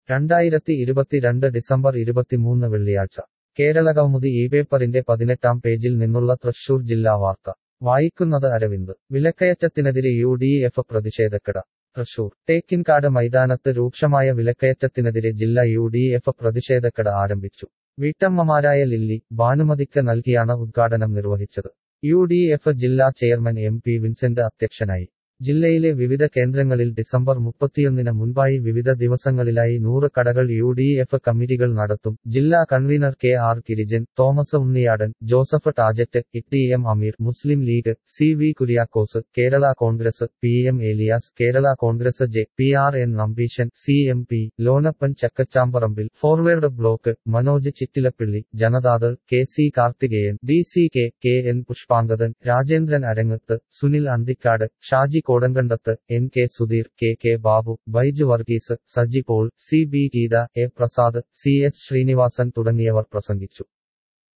രണ്ടായിരത്തി ഇരുപത്തിരണ്ട് ഡിസംബർ ഇരുപത്തിമൂന്ന് വെള്ളിയാഴ്ച കേരളകൗമുദി ഈ പേപ്പറിന്റെ പതിനെട്ടാം പേജിൽ നിന്നുള്ള തൃശൂർ ജില്ലാ വാർത്ത വായിക്കുന്നത് അരവിന്ദ് വിലക്കയറ്റത്തിനെതിരെ യു ഡി എഫ് പ്രതിഷേധക്കട തൃശൂർ തേക്കിൻകാട് മൈതാനത്ത് രൂക്ഷമായ വിലക്കയറ്റത്തിനെതിരെ ജില്ലാ യു ഡി എഫ് പ്രതിഷേധക്കട ആരംഭിച്ചു വീട്ടമ്മമാരായ ലില്ലി ഭാനുമതിക്ക് നൽകിയാണ് ഉദ്ഘാടനം നിർവഹിച്ചത് യു ഡി എഫ് ജില്ലാ ചെയർമാൻ എം പി വിൻസെന്റ് അധ്യക്ഷനായി ജില്ലയിലെ വിവിധ കേന്ദ്രങ്ങളിൽ ഡിസംബർ മുപ്പത്തിയൊന്നിന് മുൻപായി വിവിധ ദിവസങ്ങളിലായി നൂറ് കടകൾ യു ഡി എഫ് കമ്മിറ്റികൾ നടത്തും ജില്ലാ convener K R Girijan Thomas Unniyadan Joseph Tajet E M Ameer Muslim League C V Kuriakose Kerala Congress P M Elias Kerala Congress J P R N Nambeesan C M P Lonappan Chakkachamparambil Forward Bloc Manoj Chittilappilly Janata Dal K C Karthikeyan D C K K N Pushpangadan Rajendran Arangath Sunil Anthikad Shaji Kodankandath N K Sudheer K K Babu Baiju Varghese Saji Paul C B Geetha A Prasad C S Srinivasan തുടങ്ങിയവർ പ്രസംഗിച്ചു